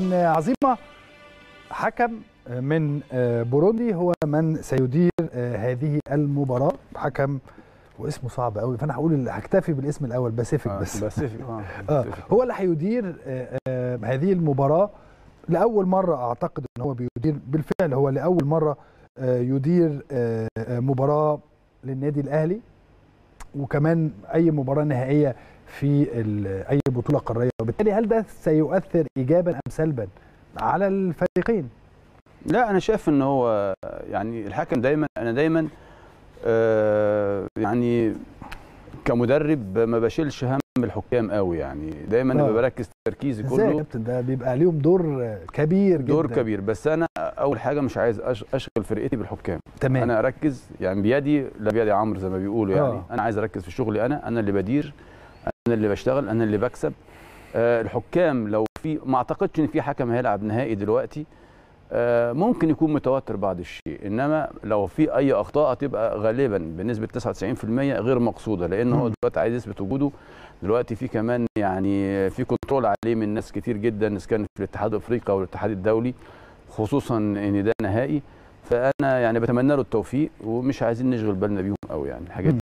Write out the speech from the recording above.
عظيمه حكم من بوروندي هو من سيدير هذه المباراه حكم واسمه صعب قوي فانا هقول هكتفي بالاسم الاول باسيفيك بس باسيفيك آه هو اللي هيدير آه هذه المباراه لاول مره اعتقد ان هو بيدير بالفعل هو لاول مره آه يدير آه مباراه للنادي الاهلي وكمان اي مباراه نهائيه في اي بطوله قاريه وبالتالي هل ده سيؤثر ايجابا ام سلبا على الفريقين لا انا شايف ان هو يعني الحكم دايما انا دايما آه يعني كمدرب ما بشيلش هم الحكام قوي يعني دايما انا بركز تركيزي كله ازاي يا كابتن ده بيبقى ليهم دور كبير دور جدا كبير بس انا اول حاجه مش عايز اشغل فرقتي بالحكام تمام انا اركز يعني بيدي لا بيدي عمرو زي ما بيقولوا يعني آه. انا عايز اركز في شغلي انا انا اللي بدير انا اللي بشتغل انا اللي بكسب آه الحكام لو في ما اعتقدش ان في حكم هيلعب نهائي دلوقتي آه ممكن يكون متوتر بعض الشيء انما لو في اي اخطاء هتبقى غالبا بنسبه 99% غير مقصوده لان هو دلوقتي عايز يثبت وجوده دلوقتي في كمان يعني في كنترول عليه من ناس كتير جدا اذا كان في الاتحاد الافريقي او الاتحاد الدولي خصوصا ان ده نهائي فانا يعني بتمنى له التوفيق ومش عايزين نشغل بالنا بيهم قوي يعني الحاجات